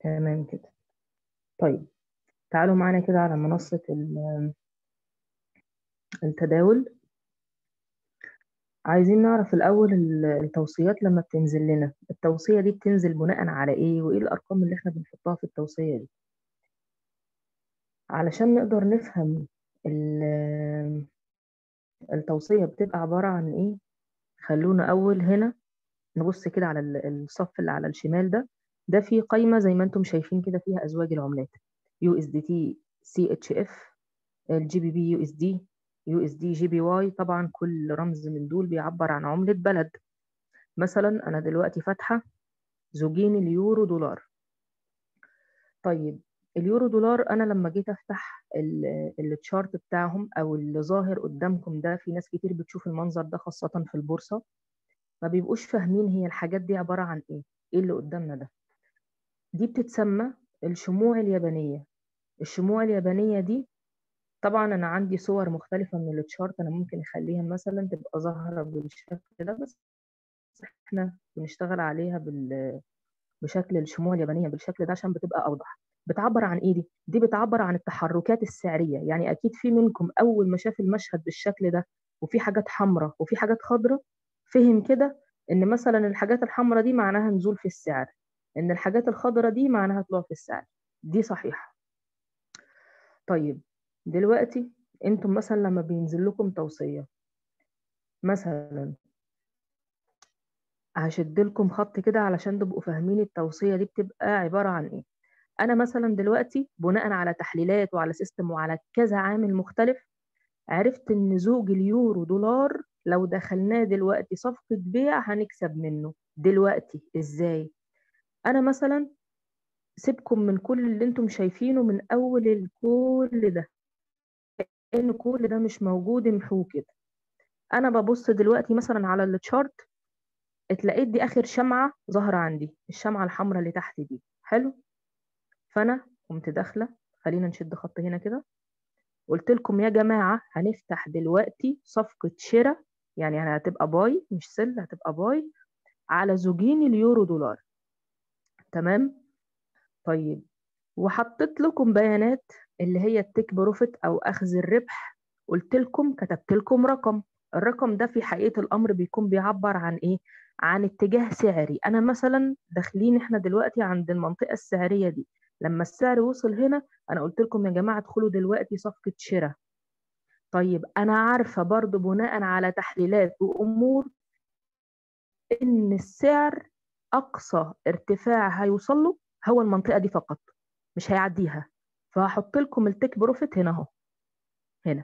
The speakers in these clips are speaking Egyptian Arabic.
تمام كده طيب تعالوا معانا كده على منصة ال- التداول عايزين نعرف الأول ال- التوصيات لما بتنزل لنا التوصية دي بتنزل بناء على إيه وإيه الأرقام اللي إحنا بنحطها في التوصية دي علشان نقدر نفهم ال- التوصية بتبقى عبارة عن إيه خلونا أول هنا نبص كده على ال- الصف اللي على الشمال ده ده فيه قايمة زي ما انتم شايفين كده فيها أزواج العملات يو اس دي تي سي اتش اف الجي بي بي يو اس دي يو اس دي جي بي واي طبعا كل رمز من دول بيعبر عن عملة بلد مثلا أنا دلوقتي فاتحة زوجين اليورو دولار طيب اليورو دولار أنا لما جيت أفتح ال- التشارت بتاعهم أو اللي ظاهر قدامكم ده في ناس كتير بتشوف المنظر ده خاصة في البورصة ما بيبقوش فاهمين هي الحاجات دي عبارة عن إيه إيه اللي قدامنا ده دي بتتسمى الشموع اليابانية الشموع اليابانية دي طبعا أنا عندي صور مختلفة من التشارت أنا ممكن أخليها مثلا تبقى ظاهرة بالشكل ده بس إحنا بنشتغل عليها بال... بشكل الشموع اليابانية بالشكل ده عشان بتبقى أوضح بتعبر عن إيه دي؟ دي بتعبر عن التحركات السعرية يعني أكيد في منكم أول ما شاف المشهد بالشكل ده وفي حاجات حمراء وفي حاجات خضراء فهم كده إن مثلا الحاجات الحمراء دي معناها نزول في السعر إن الحاجات الخضراء دي معناها طلوع في السعر دي صحيحة طيب دلوقتي انتم مثلا لما بينزل لكم توصية مثلا هشد لكم خط كده علشان تبقوا فاهمين التوصية دي بتبقى عبارة عن ايه انا مثلا دلوقتي بناء على تحليلات وعلى سيستم وعلى كذا عامل مختلف عرفت ان زوج اليورو دولار لو دخلناه دلوقتي صفقة بيع هنكسب منه دلوقتي ازاي انا مثلا سيبكم من كل اللي انتم شايفينه من اول الكل ده ان كل ده مش موجود امحوه كده انا ببص دلوقتي مثلا على التشارت اتلقيت دي اخر شمعة ظاهرة عندي الشمعة الحمراء اللي تحت دي حلو فانا قمت داخلة خلينا نشد خط هنا كده قلت لكم يا جماعة هنفتح دلوقتي صفقة شراء يعني يعني هتبقى باي مش سل هتبقى باي على زوجين اليورو دولار تمام طيب وحطيت لكم بيانات اللي هي التيك بروفيت او اخذ الربح قلت لكم كتبت لكم رقم الرقم ده في حقيقة الامر بيكون بيعبر عن ايه عن اتجاه سعري انا مثلا داخلين احنا دلوقتي عند المنطقة السعرية دي لما السعر وصل هنا انا قلت لكم يا جماعة ادخلوا دلوقتي صفقة شراء طيب انا عارفة برضو بناء على تحليلات وامور ان السعر اقصى ارتفاع هيوصل له هو المنطقة دي فقط مش هيعديها فهحط لكم التيك بروفيت هنا اهو هنا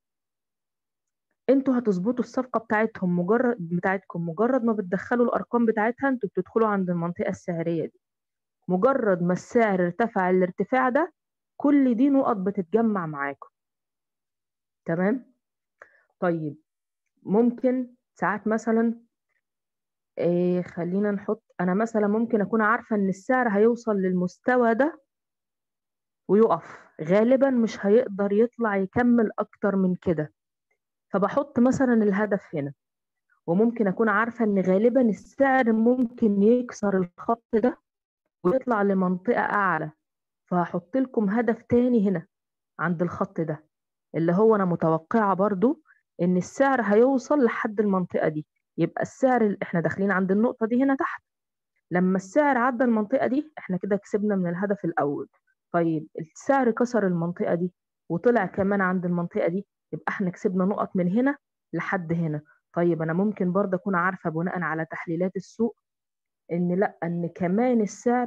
انتوا هتظبطوا الصفقة بتاعتهم مجرد بتاعتكم مجرد ما بتدخلوا الارقام بتاعتها انتوا بتدخلوا عند المنطقة السعرية دي مجرد ما السعر ارتفع الارتفاع ده كل دي نقط بتتجمع معاكم تمام طيب ممكن ساعات مثلا إيه خلينا نحط انا مثلا ممكن اكون عارفة ان السعر هيوصل للمستوى ده ويقف غالبا مش هيقدر يطلع يكمل اكتر من كده فبحط مثلا الهدف هنا وممكن اكون عارفة ان غالبا السعر ممكن يكسر الخط ده ويطلع لمنطقة اعلى فهحط لكم هدف تاني هنا عند الخط ده اللي هو انا متوقعة برضو ان السعر هيوصل لحد المنطقة دي يبقى السعر اللي احنا داخلين عند النقطة دي هنا تحت لما السعر عدى المنطقة دي احنا كده كسبنا من الهدف الأول طيب السعر كسر المنطقة دي وطلع كمان عند المنطقة دي يبقى احنا كسبنا نقط من هنا لحد هنا طيب أنا ممكن برضه أكون عارفة بناء على تحليلات السوق إن لأ إن كمان السعر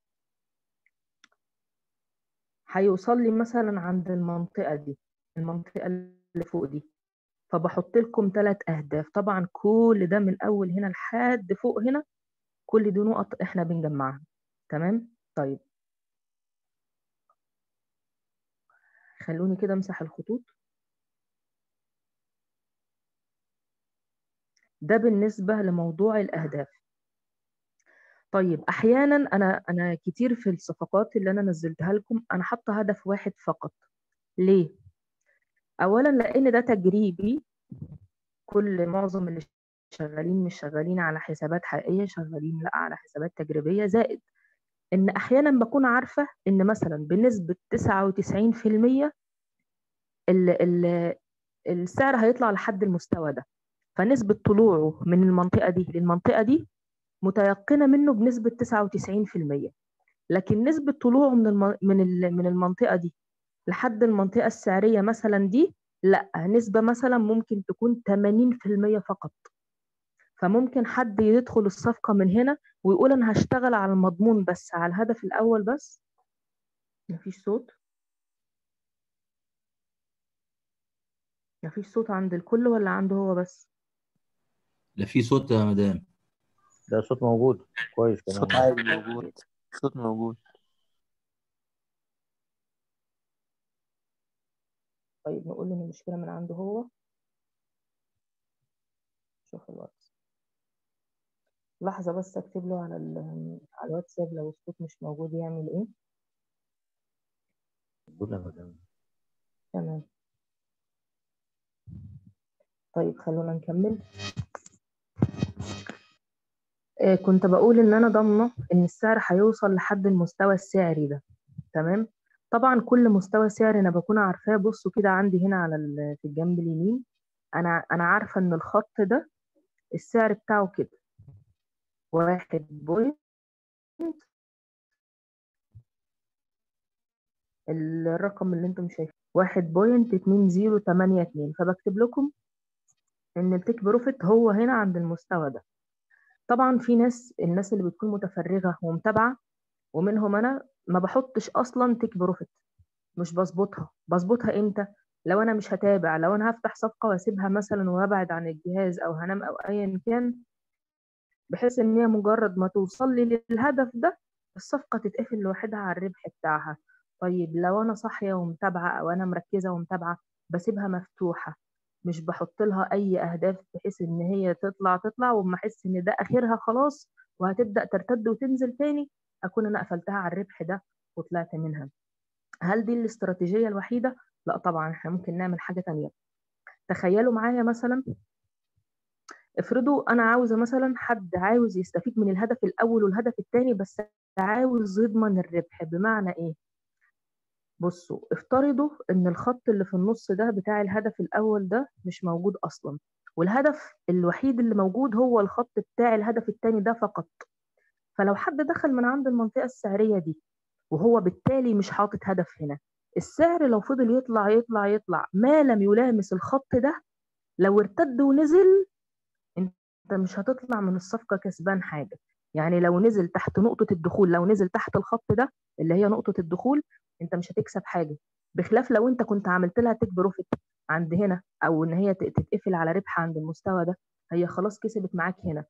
هيوصل لي مثلا عند المنطقة دي المنطقة اللي فوق دي فبحط لكم ثلاث أهداف طبعا كل ده من أول هنا لحد فوق هنا كل دي نقط احنا بنجمعها تمام طيب خلوني كده امسح الخطوط ده بالنسبة لموضوع الأهداف طيب أحيانا أنا أنا كتير في الصفقات اللي أنا نزلتها لكم أنا حاطة هدف واحد فقط ليه؟ أولا لأن ده تجريبي كل معظم اللي شغالين مش شغالين على حسابات حقيقية شغالين لا على حسابات تجريبية زائد ان احيانا بكون عارفه ان مثلا بنسبه 99% ال ال السعر هيطلع لحد المستوى ده فنسبه طلوعه من المنطقه دي للمنطقه دي متيقنه منه بنسبه 99% لكن نسبه طلوعه من الم... من من المنطقه دي لحد المنطقه السعريه مثلا دي لا نسبه مثلا ممكن تكون 80% فقط فممكن حد يدخل الصفقة من هنا ويقول أنا هشتغل على المضمون بس على الهدف الأول بس مفيش صوت مفيش صوت عند الكل ولا عنده هو بس لا في صوت يا مدام ده صوت موجود كويس صوت كمان عادي موجود صوت موجود طيب نقول له إن المشكلة من عنده هو شوف الواتس لحظة بس أكتب له على ال- على الواتساب لو الصوت مش موجود يعمل إيه موجود يا مدام تمام طيب خلونا نكمل آه، كنت بقول ان انا ضامنه ان السعر هيوصل لحد المستوى السعري ده تمام طبعا كل مستوى سعري انا بكون عارفاه بصوا كده عندي هنا على ال- في الجنب اليمين انا انا عارفه ان الخط ده السعر بتاعه كده واحد بوينت الرقم اللي انتم شايفينه واحد بوينت اتنين زيرو تمانية اتنين فبكتب لكم ان التيك بروفيت هو هنا عند المستوى ده طبعا في ناس الناس اللي بتكون متفرغة ومتابعة ومنهم انا ما بحطش اصلا تيك بروفيت مش بظبطها بظبطها امتى لو انا مش هتابع لو انا هفتح صفقة واسيبها مثلا وهبعد عن الجهاز او هنام او ايا كان بحيث ان هي مجرد ما توصل لي للهدف ده الصفقة تتقفل لوحدها على الربح بتاعها طيب لو انا صاحية ومتابعة او انا مركزة ومتابعة بسيبها مفتوحة مش بحط لها اي اهداف بحيث ان هي تطلع تطلع وما احس ان ده اخرها خلاص وهتبدأ ترتد وتنزل تاني اكون انا قفلتها على الربح ده وطلعت منها هل دي الاستراتيجية الوحيدة؟ لا طبعا احنا ممكن نعمل حاجة تانية تخيلوا معايا مثلا افرضوا انا عاوزه مثلا حد عاوز يستفيد من الهدف الاول والهدف الثاني بس عاوز يضمن الربح بمعنى ايه بصوا افترضوا ان الخط اللي في النص ده بتاع الهدف الاول ده مش موجود اصلا والهدف الوحيد اللي موجود هو الخط بتاع الهدف الثاني ده فقط فلو حد دخل من عند المنطقه السعريه دي وهو بالتالي مش حاطط هدف هنا السعر لو فضل يطلع يطلع يطلع ما لم يلامس الخط ده لو ارتد ونزل انت مش هتطلع من الصفقة كسبان حاجة يعني لو نزل تحت نقطة الدخول لو نزل تحت الخط ده اللي هي نقطة الدخول انت مش هتكسب حاجة بخلاف لو انت كنت عملت لها تيك بروفيت عند هنا او ان هي ت- تتقفل على ربح عند المستوى ده هي خلاص كسبت معاك هنا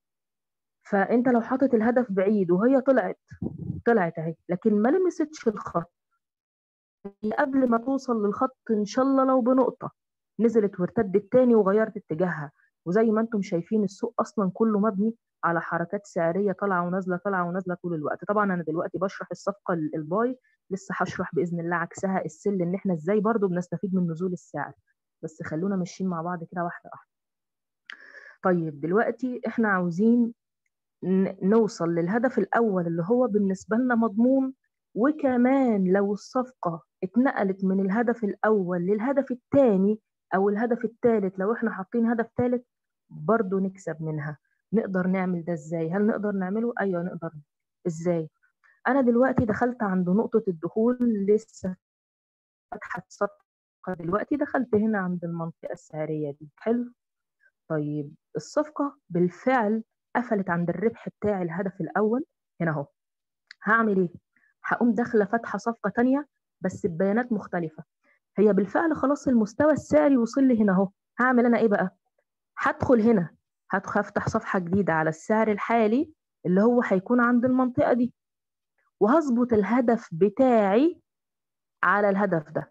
فانت لو حاطط الهدف بعيد وهي طلعت طلعت اهي لكن ما لمستش الخط هي قبل ما توصل للخط ان شاء الله لو بنقطة نزلت وارتدت تاني وغيرت اتجاهها وزي ما انتم شايفين السوق اصلا كله مبني على حركات سعريه طالعه ونازله طالعه ونازله طول الوقت طبعا انا دلوقتي بشرح الصفقه ال- الباي لسه هشرح باذن الله عكسها السل ان احنا ازاي برضو بنستفيد من نزول السعر بس خلونا ماشيين مع بعض كده واحده واحده طيب دلوقتي احنا عاوزين ن- نوصل للهدف الاول اللي هو بالنسبه لنا مضمون وكمان لو الصفقه اتنقلت من الهدف الاول للهدف الثاني او الهدف الثالث لو احنا حاطين هدف ثالث برضو نكسب منها نقدر نعمل ده ازاي هل نقدر نعمله ايوه نقدر ازاي انا دلوقتي دخلت عند نقطة الدخول لسه فاتحة صفقة دلوقتي دخلت هنا عند المنطقة السعرية دي حلو طيب الصفقة بالفعل قفلت عند الربح بتاع الهدف الأول هنا أهو هعمل إيه؟ هقوم داخلة فاتحة صفقة تانية بس ببيانات مختلفة هي بالفعل خلاص المستوى السعري وصل لي هنا أهو هعمل أنا إيه بقى؟ هدخل هنا هدخل هفتح صفحة جديدة على السعر الحالي اللي هو هيكون عند المنطقة دي وهظبط الهدف بتاعي على الهدف ده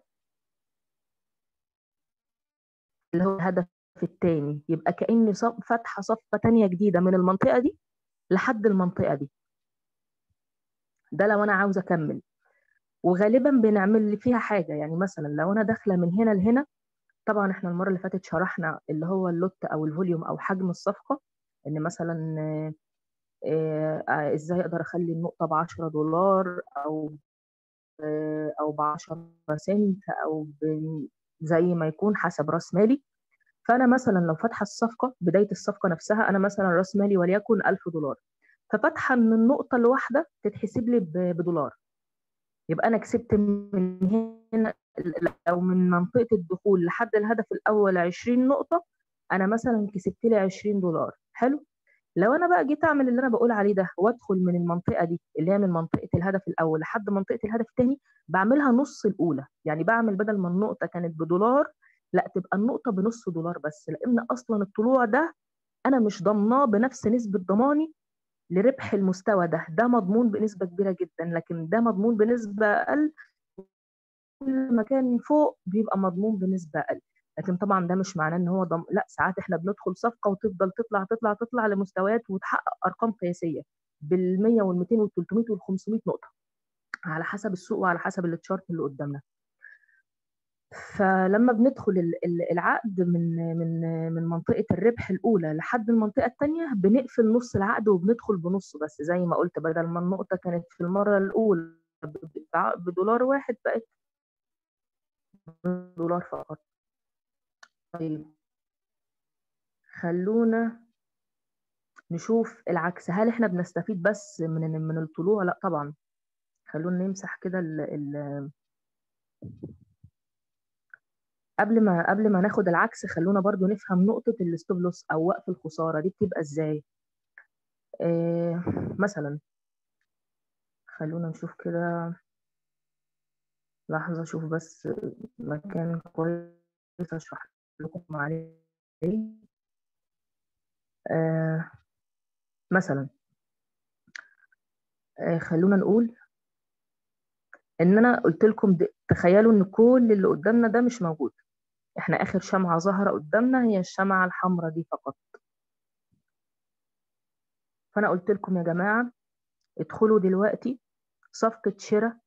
اللي هو الهدف التاني يبقى كأني صف- فاتحة صفقة تانية جديدة من المنطقة دي لحد المنطقة دي ده لو أنا عاوزة أكمل وغالبا بنعمل لي فيها حاجة يعني مثلا لو أنا داخلة من هنا لهنا طبعا احنا المرة اللي فاتت شرحنا اللي هو اللوت أو الفوليوم أو حجم الصفقة إن مثلا آه، آه، آه، ازاي اقدر اخلي النقطه ب 10 دولار او آه، او ب 10 سنت او ب- زي ما يكون حسب راس مالي فانا مثلا لو فاتحه الصفقه بدايه الصفقه نفسها انا مثلا راس مالي وليكن 1000 دولار ففاتحه ان النقطه الواحده تتحسب لي ب- بدولار يبقى انا كسبت من هنا لو من منطقه الدخول لحد الهدف الاول 20 نقطه انا مثلا كسبت لي 20 دولار حلو لو انا بقى جيت اعمل اللي انا بقول عليه ده وادخل من المنطقه دي اللي هي من منطقه الهدف الاول لحد منطقه الهدف الثاني بعملها نص الاولى يعني بعمل بدل ما النقطه كانت بدولار لا تبقى النقطه بنص دولار بس لان اصلا الطلوع ده انا مش ضمناه بنفس نسبه ضماني لربح المستوى ده ده مضمون بنسبه كبيره جدا لكن ده مضمون بنسبه اقل كل ما كان فوق بيبقى مضمون بنسبه اقل لكن طبعا ده مش معناه ان هو ضم... لا ساعات احنا بندخل صفقه وتفضل تطلع تطلع تطلع لمستويات وتحقق ارقام قياسيه بال 100 وال 200 وال 300 وال 500 نقطه على حسب السوق وعلى حسب التشارت اللي قدامنا فلما بندخل ال- ال- العقد من من من منطقه الربح الاولى لحد المنطقه الثانيه بنقفل نص العقد وبندخل بنص بس زي ما قلت بدل ما النقطه كانت في المره الاولى ب- بدولار واحد بقت دولار فقط طيب خلونا نشوف العكس هل احنا بنستفيد بس من من الطلوع لا طبعا خلونا نمسح كده ال ال قبل ما قبل ما ناخد العكس خلونا برضو نفهم نقطة الستوب لوس أو وقف الخسارة دي بتبقى ازاي آه مثلا خلونا نشوف كده لحظة أشوف بس مكان كويس أشرح لكم عليه آه مثلا آه خلونا نقول ان انا قلت لكم د- تخيلوا ان كل اللي قدامنا ده مش موجود احنا اخر شمعة ظاهرة قدامنا هي الشمعة الحمراء دي فقط فانا قلت لكم يا جماعة ادخلوا دلوقتي صفقة شراء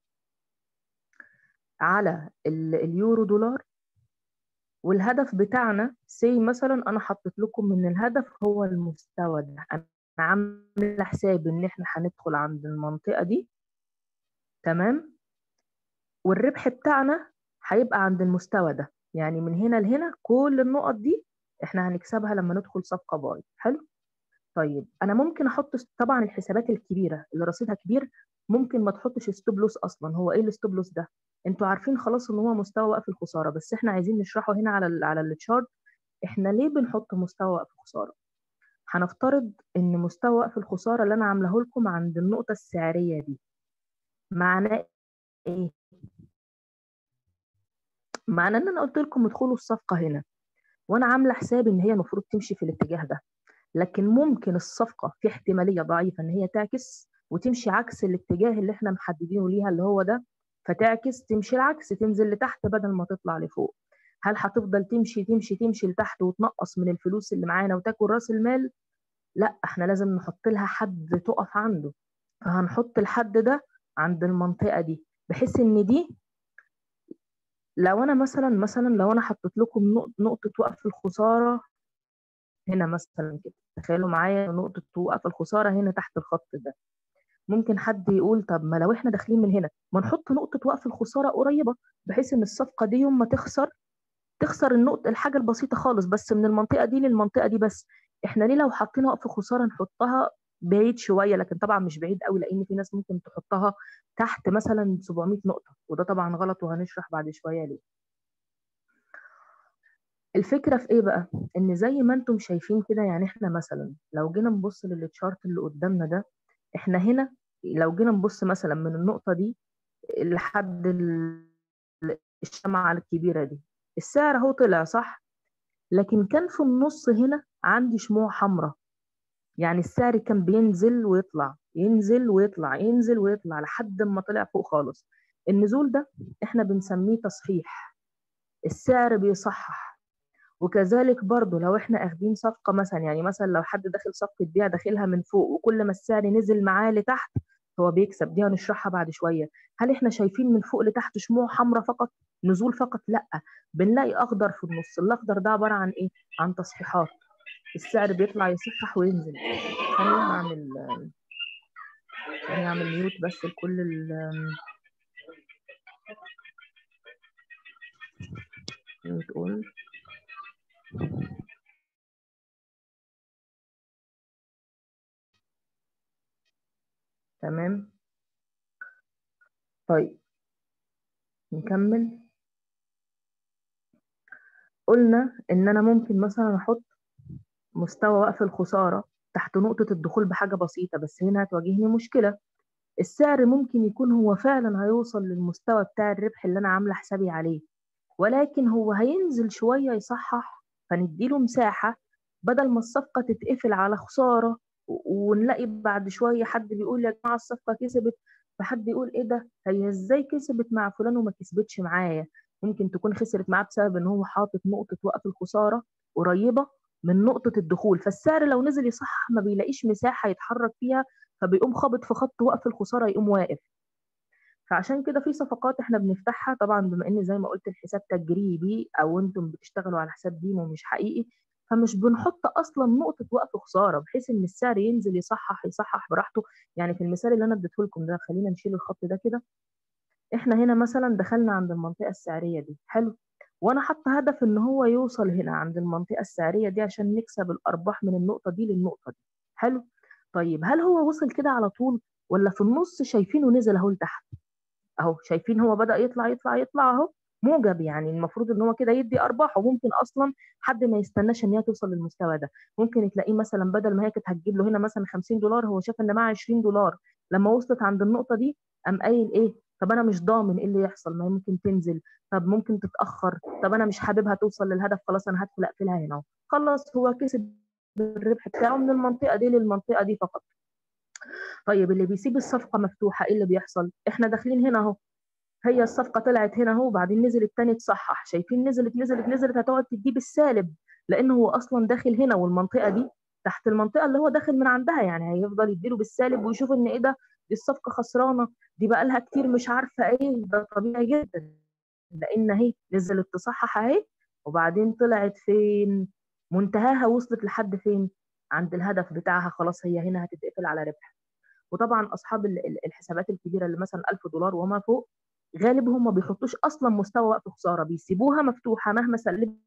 على ال- اليورو دولار والهدف بتاعنا سي مثلا انا حطيت لكم من الهدف هو المستوى ده انا عامله حساب ان احنا هندخل عند المنطقة دي تمام والربح بتاعنا هيبقى عند المستوى ده يعني من هنا لهنا كل النقط دي احنا هنكسبها لما ندخل صفقة باي حلو طيب انا ممكن احط طبعا الحسابات الكبيرة اللي رصيدها كبير ممكن ما تحطش ستوب لوس اصلا هو ايه الستوب لوس ده انتوا عارفين خلاص ان هو مستوى وقف الخسارة بس احنا عايزين نشرحه هنا على ال على التشارت احنا ليه بنحط مستوى وقف الخسارة هنفترض ان مستوى وقف الخسارة اللي انا عاملاه لكم عند النقطة السعرية دي معناه ايه معناه ان انا قلت لكم ادخلوا الصفقة هنا وانا عامله حسابي ان هي المفروض تمشي في الاتجاه ده لكن ممكن الصفقه في احتماليه ضعيفه ان هي تعكس وتمشي عكس الاتجاه اللي احنا محددينه ليها اللي هو ده فتعكس تمشي العكس تنزل لتحت بدل ما تطلع لفوق هل هتفضل تمشي تمشي تمشي لتحت وتنقص من الفلوس اللي معانا وتاكل راس المال لا احنا لازم نحط لها حد تقف عنده فهنحط الحد ده عند المنطقه دي بحيث ان دي لو انا مثلا مثلا لو انا حطيت لكم نق- نقطه وقف الخساره هنا مثلا كده تخيلوا معايا نقطه وقف الخساره هنا تحت الخط ده ممكن حد يقول طب ما لو احنا داخلين من هنا ما نحط نقطه وقف الخساره قريبه بحيث ان الصفقه دي يوم ما تخسر تخسر النقطه الحاجه البسيطه خالص بس من المنطقه دي للمنطقه دي بس احنا ليه لو حطينا وقف خساره نحطها بعيد شويه لكن طبعا مش بعيد قوي لان في ناس ممكن تحطها تحت مثلا 700 نقطه وده طبعا غلط وهنشرح بعد شويه ليه الفكرة في ايه بقى؟ ان زي ما انتم شايفين كده يعني احنا مثلا لو جينا نبص للتشارت اللي قدامنا ده احنا هنا لو جينا نبص مثلا من النقطة دي لحد ال- الشمعة الكبيرة دي السعر اهو طلع صح؟ لكن كان في النص هنا عندي شموع حمراء يعني السعر كان بينزل ويطلع ينزل ويطلع ينزل ويطلع لحد ما طلع فوق خالص النزول ده احنا بنسميه تصحيح السعر بيصحح وكذلك برضو لو احنا اخدين صفقة مثلا يعني مثلا لو حد داخل صفقة بيع داخلها من فوق وكل ما السعر نزل معاه لتحت هو بيكسب دي هنشرحها بعد شوية هل احنا شايفين من فوق لتحت شموع حمراء فقط نزول فقط لا بنلاقي اخضر في النص الاخضر ده عبارة عن ايه عن تصحيحات السعر بيطلع يصحح وينزل خليني اعمل خليني اعمل ميوت بس لكل ال ميوت اول تمام طيب نكمل قلنا ان انا ممكن مثلا احط مستوى وقف الخسارة تحت نقطة الدخول بحاجة بسيطة بس هنا هتواجهني مشكلة السعر ممكن يكون هو فعلا هيوصل للمستوى بتاع الربح اللي انا عاملة حسابي عليه ولكن هو هينزل شوية يصحح فنديله مساحة بدل ما الصفقة تتقفل على خسارة ونلاقي بعد شوية حد بيقول يا جماعة الصفقة كسبت فحد يقول ايه ده هي ازاي كسبت مع فلان وما كسبتش معايا ممكن تكون خسرت معاه بسبب ان هو حاطط نقطة وقف الخسارة قريبة من نقطة الدخول فالسعر لو نزل يصحح ما بيلاقيش مساحة يتحرك فيها فبيقوم خابط في خط وقف الخسارة يقوم واقف فعشان كده في صفقات احنا بنفتحها طبعا بما ان زي ما قلت الحساب تجريبي او انتم بتشتغلوا على حساب ديمو مش حقيقي فمش بنحط اصلا نقطه وقف خساره بحيث ان السعر ينزل يصحح يصحح براحته يعني في المثال اللي انا اديته لكم ده خلينا نشيل الخط ده كده احنا هنا مثلا دخلنا عند المنطقه السعريه دي حلو وانا حاطه هدف ان هو يوصل هنا عند المنطقه السعريه دي عشان نكسب الارباح من النقطه دي للنقطه دي حلو طيب هل هو وصل كده على طول ولا في النص شايفينه نزل اهو لتحت اهو شايفين هو بدأ يطلع يطلع يطلع اهو موجب يعني المفروض ان هو كده يدي ارباح وممكن اصلا حد ما يستناش ان هي توصل للمستوى ده ممكن تلاقيه مثلا بدل ما هي كانت هتجيب له هنا مثلا 50 دولار هو شاف ان معاه 20 دولار لما وصلت عند النقطه دي قام قايل ايه طب انا مش ضامن ايه اللي يحصل ما هي ممكن تنزل طب ممكن تتاخر طب انا مش حاببها توصل للهدف خلاص انا هدخل اقفلها هنا خلاص هو كسب الربح بتاعه من المنطقه دي للمنطقه دي فقط طيب اللي بيسيب الصفقه مفتوحه ايه اللي بيحصل احنا داخلين هنا اهو هي الصفقه طلعت هنا اهو وبعدين نزلت تاني تصحح شايفين نزلت نزلت نزلت هتقعد تجيب السالب لان هو اصلا داخل هنا والمنطقه دي تحت المنطقه اللي هو داخل من عندها يعني هيفضل يديله بالسالب ويشوف ان ايه ده دي الصفقه خسرانه دي بقى لها كتير مش عارفه ايه ده طبيعي جدا لان اهي نزلت تصحح اهي وبعدين طلعت فين منتهاها وصلت لحد فين عند الهدف بتاعها خلاص هي هنا هتتقفل على ربح وطبعا اصحاب الحسابات الكبيره اللي مثلا 1000 دولار وما فوق غالبهم ما بيحطوش اصلا مستوى وقف خساره بيسيبوها مفتوحه مهما سلبت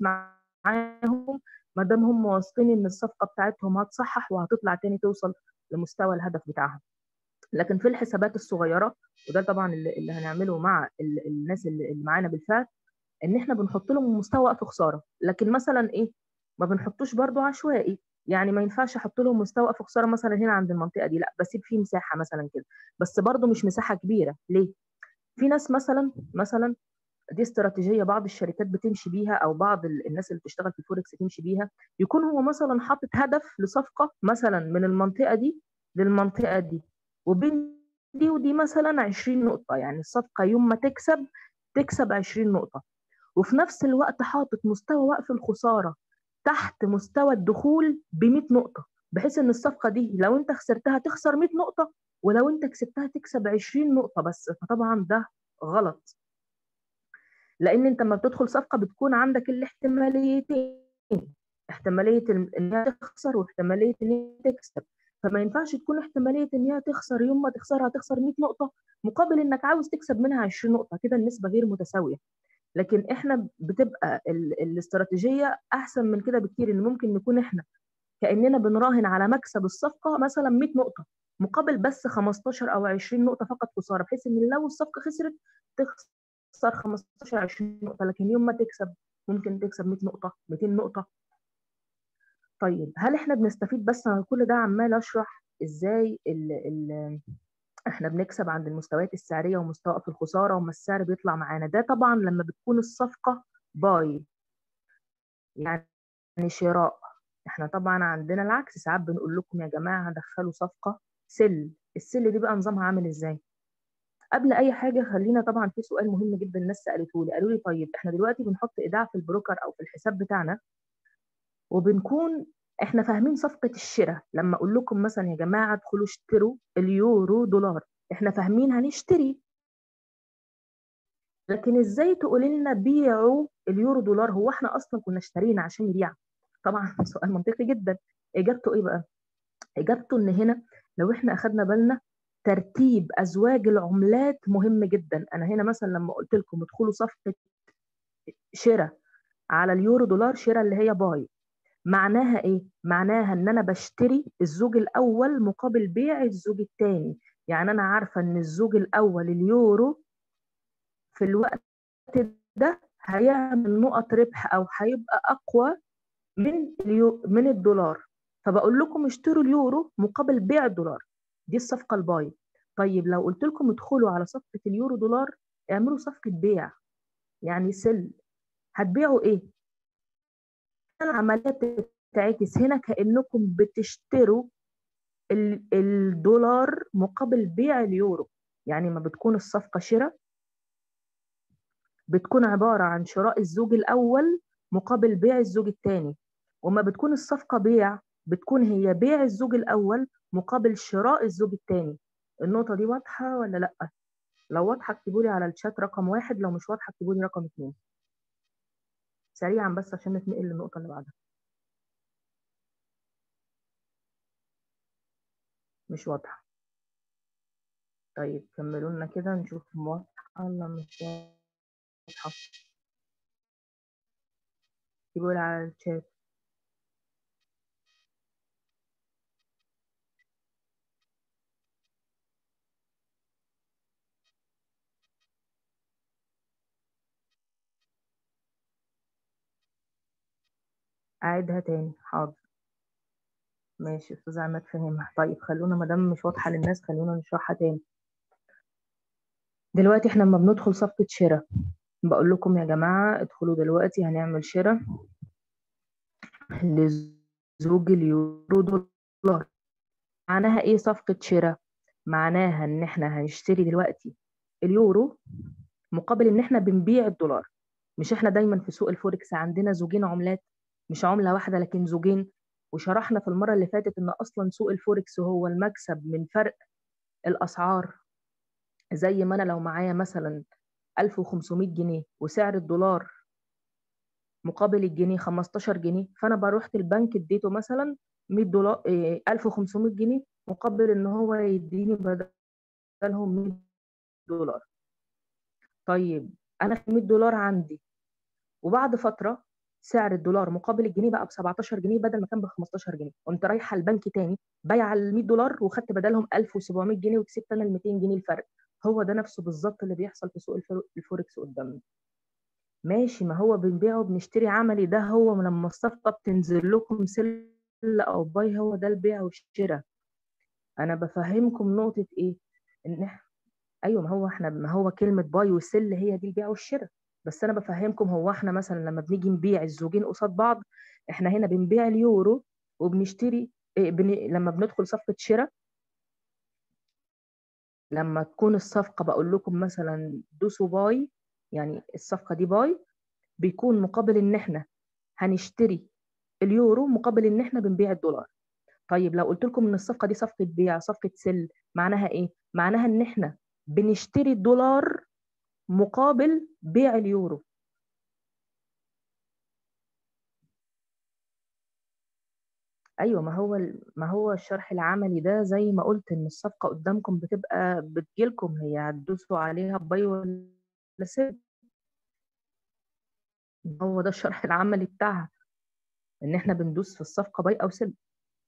معاهم ما دام هم واثقين ان الصفقه بتاعتهم هتصحح وهتطلع تاني توصل لمستوى الهدف بتاعها لكن في الحسابات الصغيره وده طبعا اللي هنعمله مع الناس اللي معانا بالفعل ان احنا بنحط لهم مستوى وقف خساره لكن مثلا ايه ما بنحطوش برضو عشوائي يعني ما ينفعش احط لهم مستوى وقف خساره مثلا هنا عند المنطقه دي لا بسيب فيه مساحه مثلا كده بس برضو مش مساحه كبيره ليه في ناس مثلا مثلا دي استراتيجيه بعض الشركات بتمشي بيها او بعض الناس اللي بتشتغل في الفوركس تمشي بيها يكون هو مثلا حاطط هدف لصفقه مثلا من المنطقه دي للمنطقه دي وبين دي ودي مثلا 20 نقطه يعني الصفقه يوم ما تكسب تكسب 20 نقطه وفي نفس الوقت حاطط مستوى وقف الخساره تحت مستوى الدخول ب 100 نقطه بحيث ان الصفقه دي لو انت خسرتها تخسر 100 نقطه ولو انت كسبتها تكسب 20 نقطه بس فطبعا ده غلط لان انت لما بتدخل صفقه بتكون عندك الاحتماليتين احتماليه ان هي تخسر واحتماليه ان هي تكسب فما ينفعش تكون احتماليه ان هي تخسر يوم ما تخسرها تخسر 100 نقطه مقابل انك عاوز تكسب منها 20 نقطه كده النسبه غير متساويه لكن احنا بتبقى الاستراتيجيه احسن من كده بكتير ان ممكن نكون احنا كاننا بنراهن على مكسب الصفقه مثلا 100 نقطه مقابل بس 15 او 20 نقطه فقط خساره بحيث ان لو الصفقه خسرت تخسر 15 20 نقطه لكن يوم ما تكسب ممكن تكسب 100 نقطه 200 نقطه طيب هل احنا بنستفيد بس انا كل ده عمال اشرح ازاي ال ال احنا بنكسب عند المستويات السعريه ومستوى في الخساره وما السعر بيطلع معانا ده طبعا لما بتكون الصفقه باي يعني شراء احنا طبعا عندنا العكس ساعات بنقول لكم يا جماعه هدخلوا صفقه سل السل دي بقى نظامها عامل ازاي قبل اي حاجه خلينا طبعا في سؤال مهم جدا الناس سالته لي قالوا لي طيب احنا دلوقتي بنحط ايداع في البروكر او في الحساب بتاعنا وبنكون احنا فاهمين صفقه الشراء لما اقول لكم مثلا يا جماعه ادخلوا اشتروا اليورو دولار احنا فاهمين هنشتري لكن ازاي تقولي لنا بيعوا اليورو دولار هو احنا اصلا كنا اشترينا عشان نبيع طبعا سؤال منطقي جدا اجابته ايه بقى اجابته ان هنا لو احنا اخدنا بالنا ترتيب ازواج العملات مهم جدا انا هنا مثلا لما قلت لكم ادخلوا صفقه شراء على اليورو دولار شراء اللي هي باي معناها ايه معناها ان انا بشتري الزوج الاول مقابل بيع الزوج الثاني يعني انا عارفه ان الزوج الاول اليورو في الوقت ده هيعمل نقط ربح او هيبقى اقوى من اليو من الدولار فبقول لكم اشتروا اليورو مقابل بيع الدولار دي الصفقه الباي طيب لو قلت لكم ادخلوا على صفقه اليورو دولار اعملوا صفقه بيع يعني سل هتبيعوا ايه العمليه بتتعكس هنا كانكم بتشتروا ال- الدولار مقابل بيع اليورو يعني ما بتكون الصفقه شراء بتكون عباره عن شراء الزوج الاول مقابل بيع الزوج الثاني وما بتكون الصفقه بيع بتكون هي بيع الزوج الاول مقابل شراء الزوج الثاني النقطه دي واضحه ولا لا لو واضحه اكتبوا لي على الشات رقم واحد لو مش واضحه اكتبوا لي رقم اثنين سريعا بس عشان نتنقل للنقطه اللي بعدها مش واضحه طيب كملوا لنا كده نشوف واضحه ولا مش واضحه اكتبوا لي على الشات أعيدها تاني حاضر ماشي أستاذ عماد فهمها طيب خلونا مادام مش واضحة للناس خلونا نشرحها تاني دلوقتي احنا لما بندخل صفقة شراء بقول لكم يا جماعة ادخلوا دلوقتي هنعمل شراء لزوج اليورو دولار معناها ايه صفقة شراء معناها ان احنا هنشتري دلوقتي اليورو مقابل ان احنا بنبيع الدولار مش احنا دايما في سوق الفوركس عندنا زوجين عملات مش عملة واحدة لكن زوجين وشرحنا في المرة اللي فاتت ان اصلا سوق الفوركس هو المكسب من فرق الاسعار زي ما انا لو معايا مثلا 1500 جنيه وسعر الدولار مقابل الجنيه 15 جنيه فانا بروح البنك اديته مثلا 100 دولار إيه 1500 جنيه مقابل ان هو يديني بدلهم 100 دولار طيب انا في 100 دولار عندي وبعد فتره سعر الدولار مقابل الجنيه بقى ب 17 جنيه بدل ما كان ب 15 جنيه قمت رايحه البنك تاني بايعه ال 100 دولار وخدت بدلهم 1700 جنيه وكسبت انا ال 200 جنيه الفرق هو ده نفسه بالظبط اللي بيحصل في سوق الفوركس قدامنا ماشي ما هو بنبيع وبنشتري عملي ده هو لما الصفقه بتنزل لكم سل او باي هو ده البيع والشراء انا بفهمكم نقطه ايه ان إح... ايوه ما هو احنا ما هو كلمه باي وسل هي دي البيع والشراء بس انا بفهمكم هو احنا مثلا لما بنيجي نبيع الزوجين قصاد بعض احنا هنا بنبيع اليورو وبنشتري إيه بن... لما بندخل صفقه شراء لما تكون الصفقه بقول لكم مثلا دوسوا باي يعني الصفقه دي باي بيكون مقابل ان احنا هنشتري اليورو مقابل ان احنا بنبيع الدولار طيب لو قلت لكم ان الصفقه دي صفقه بيع صفقه سل معناها ايه معناها ان احنا بنشتري الدولار مقابل بيع اليورو ايوه ما هو ما هو الشرح العملي ده زي ما قلت ان الصفقه قدامكم بتبقى بتجيلكم هي هتدوسوا عليها باي ولا سيل هو ده الشرح العملي بتاعها ان احنا بندوس في الصفقه باي او سيل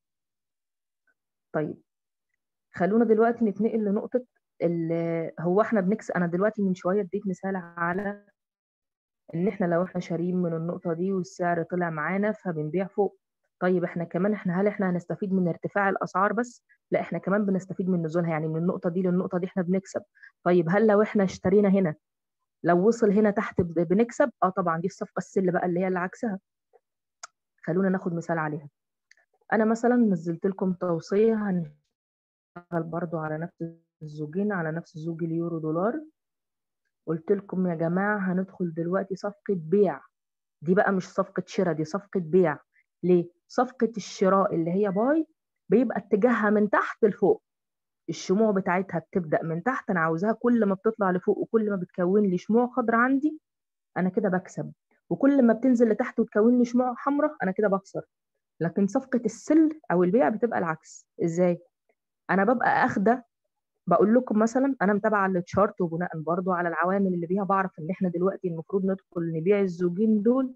طيب خلونا دلوقتي نتنقل لنقطه هو احنا بنكسب انا دلوقتي من شويه اديت مثال على ان احنا لو احنا شاريين من النقطه دي والسعر طلع معانا فبنبيع فوق طيب احنا كمان احنا هل احنا هنستفيد من ارتفاع الاسعار بس لا احنا كمان بنستفيد من نزولها يعني من النقطه دي للنقطه دي احنا بنكسب طيب هل لو احنا اشترينا هنا لو وصل هنا تحت بنكسب اه طبعا دي الصفقه السل بقى اللي هي اللي عكسها خلونا ناخد مثال عليها انا مثلا نزلت لكم توصيه هنشتغل برضو على نفس الزوجين على نفس زوج اليورو دولار قلت لكم يا جماعه هندخل دلوقتي صفقه بيع دي بقى مش صفقه شراء دي صفقه بيع ليه صفقه الشراء اللي هي باي بيبقى اتجاهها من تحت لفوق الشموع بتاعتها بتبدا من تحت انا عاوزاها كل ما بتطلع لفوق وكل ما بتكون لي شموع خضراء عندي انا كده بكسب وكل ما بتنزل لتحت وتكون لي شموع حمراء انا كده بخسر لكن صفقه السل او البيع بتبقى العكس ازاي انا ببقى اخده بقول لكم مثلا انا متابعه التشارت وبناء برضو على العوامل اللي بيها بعرف ان احنا دلوقتي المفروض ندخل نبيع الزوجين دول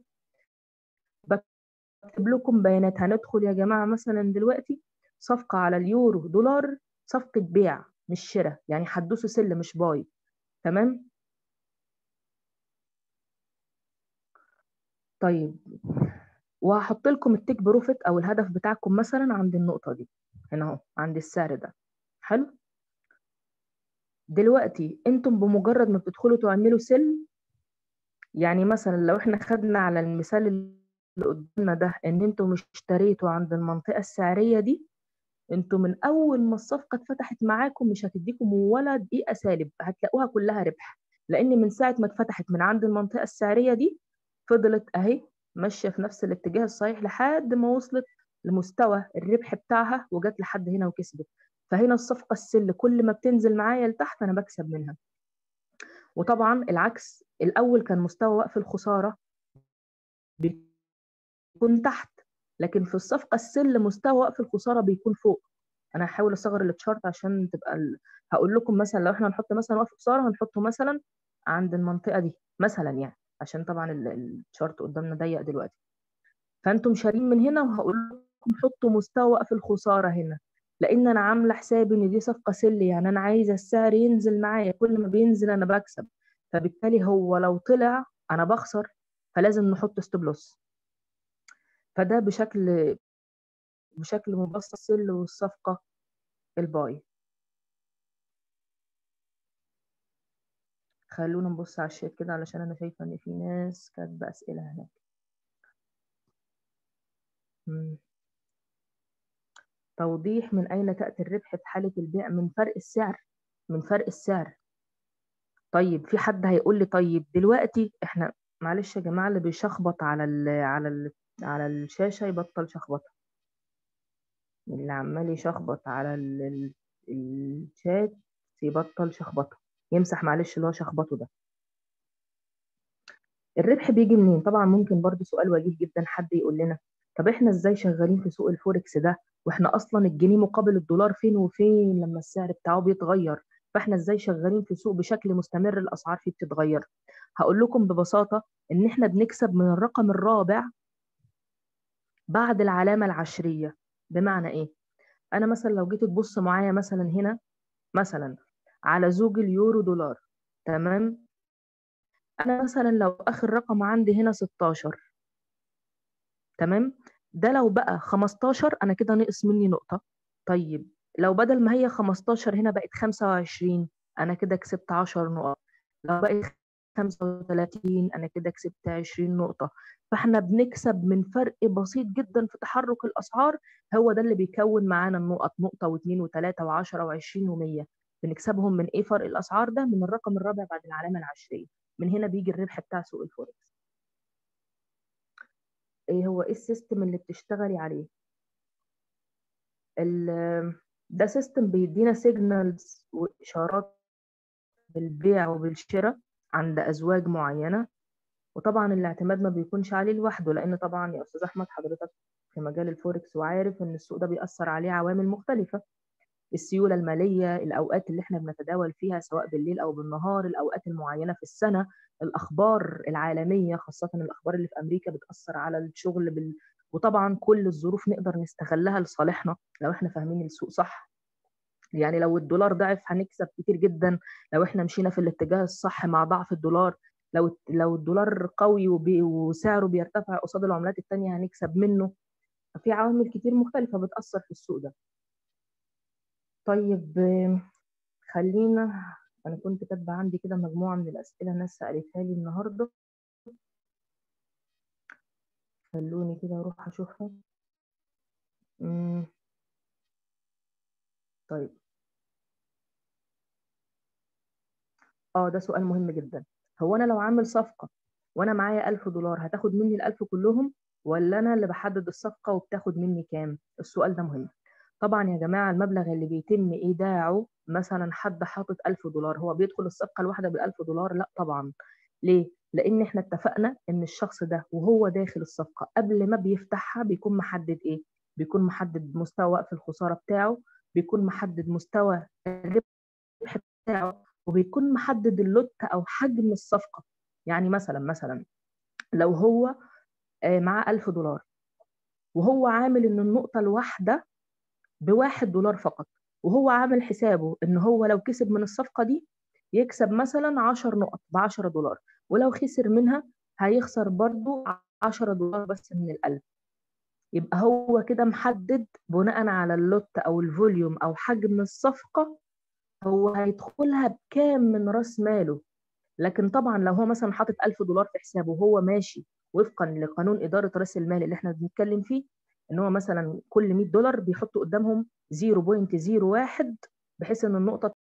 بكتب لكم بيانات هندخل يا جماعه مثلا دلوقتي صفقه على اليورو دولار صفقه بيع مش شراء يعني هتدوسوا سل مش باي تمام طيب وهحط لكم التيك بروفيت او الهدف بتاعكم مثلا عند النقطه دي هنا اهو عند السعر ده حلو دلوقتي انتم بمجرد ما بتدخلوا تعملوا سل يعني مثلا لو احنا خدنا على المثال اللي قدامنا ده ان انتم مش اشتريتوا عند المنطقه السعريه دي انتوا من اول ما الصفقه اتفتحت معاكم مش هتديكم ولا دقيقه سالب هتلاقوها كلها ربح لان من ساعه ما اتفتحت من عند المنطقه السعريه دي فضلت اهي ماشيه في نفس الاتجاه الصحيح لحد ما وصلت لمستوى الربح بتاعها وجت لحد هنا وكسبت فهنا الصفقه السل كل ما بتنزل معايا لتحت انا بكسب منها وطبعا العكس الاول كان مستوى وقف الخساره بيكون تحت لكن في الصفقه السل مستوى وقف الخساره بيكون فوق انا هحاول اصغر التشارت عشان تبقى ال... هقول لكم مثلا لو احنا هنحط مثلا وقف خساره هنحطه مثلا عند المنطقه دي مثلا يعني عشان طبعا التشارت قدامنا ضيق دلوقتي فانتم شارين من هنا وهقول لكم حطوا مستوى وقف الخساره هنا لان انا عامله حسابي ان دي صفقه سل يعني انا عايزه السعر ينزل معايا كل ما بينزل انا بكسب فبالتالي هو لو طلع انا بخسر فلازم نحط ستوب لوس فده بشكل بشكل مبسط سل والصفقه الباي خلونا نبص على الشات كده علشان انا شايفه ان في ناس كاتبه اسئله هناك مم. توضيح من اين تاتي الربح في حاله البيع من فرق السعر من فرق السعر طيب في حد هيقول لي طيب دلوقتي احنا معلش يا جماعه اللي بيشخبط على ال على ال على الشاشه يبطل شخبطه اللي عمال يشخبط على ال ال الشات يبطل شخبطه يمسح معلش اللي هو شخبطه ده الربح بيجي منين طبعا ممكن برضو سؤال وجيه جدا حد يقول لنا طب احنا ازاي شغالين في سوق الفوركس ده واحنا اصلا الجنيه مقابل الدولار فين وفين لما السعر بتاعه بيتغير فاحنا ازاي شغالين في سوق بشكل مستمر الاسعار فيه بتتغير هقول لكم ببساطه ان احنا بنكسب من الرقم الرابع بعد العلامه العشريه بمعنى ايه انا مثلا لو جيت تبص معايا مثلا هنا مثلا على زوج اليورو دولار تمام انا مثلا لو اخر رقم عندي هنا 16 تمام ده لو بقى 15 انا كده نقص مني نقطة طيب لو بدل ما هي 15 هنا بقت 25 انا كده كسبت 10 نقط لو بقت 35 انا كده كسبت 20 نقطة فاحنا بنكسب من فرق بسيط جدا في تحرك الاسعار هو ده اللي بيكون معانا النقط نقطة واثنين وثلاثة وعشرة وعشرين ومية بنكسبهم من ايه فرق الاسعار ده من الرقم الرابع بعد العلامة العشرية من هنا بيجي الربح بتاع سوق الفوركس ايه هو ايه السيستم اللي بتشتغلي عليه ده سيستم بيدينا سيجنالز واشارات بالبيع وبالشراء عند ازواج معينه وطبعا الاعتماد ما بيكونش عليه لوحده لان طبعا يا استاذ احمد حضرتك في مجال الفوركس وعارف ان السوق ده بيأثر عليه عوامل مختلفه السيوله الماليه الاوقات اللي احنا بنتداول فيها سواء بالليل او بالنهار الاوقات المعينه في السنه الاخبار العالميه خاصه الاخبار اللي في امريكا بتاثر على الشغل بال... وطبعا كل الظروف نقدر نستغلها لصالحنا لو احنا فاهمين السوق صح يعني لو الدولار ضعف هنكسب كتير جدا لو احنا مشينا في الاتجاه الصح مع ضعف الدولار لو لو الدولار قوي وبي... وسعره بيرتفع قصاد العملات التانية هنكسب منه ففي عوامل كتير مختلفة بتأثر في السوق ده طيب خلينا انا كنت كاتبه عندي كده مجموعه من الاسئله ناس سالتها لي النهارده خلوني كده اروح اشوفها امم طيب اه ده سؤال مهم جدا هو انا لو عامل صفقه وانا معايا 1000 دولار هتاخد مني ال1000 كلهم ولا انا اللي بحدد الصفقه وبتاخد مني كام السؤال ده مهم طبعا يا جماعه المبلغ اللي بيتم ايداعه مثلا حد حاطط 1000 دولار هو بيدخل الصفقه الواحده ب 1000 دولار لا طبعا ليه لان احنا اتفقنا ان الشخص ده وهو داخل الصفقه قبل ما بيفتحها بيكون محدد ايه بيكون محدد مستوى وقف الخساره بتاعه بيكون محدد مستوى الربح بتاعه وبيكون محدد اللوت او حجم الصفقه يعني مثلا مثلا لو هو آه، معاه 1000 دولار وهو عامل ان النقطه الواحده بواحد دولار فقط وهو عامل حسابه ان هو لو كسب من الصفقه دي يكسب مثلا 10 نقط ب 10 دولار ولو خسر منها هيخسر برضو 10 دولار بس من الألف يبقى هو كده محدد بناء على اللوت او الفوليوم او حجم الصفقه هو هيدخلها بكام من راس ماله لكن طبعا لو هو مثلا حاطط 1000 دولار في حسابه وهو ماشي وفقا لقانون اداره راس المال اللي احنا بنتكلم فيه ان هو مثلا كل 100 دولار بيحط قدامهم 0.01 بحيث ان النقطه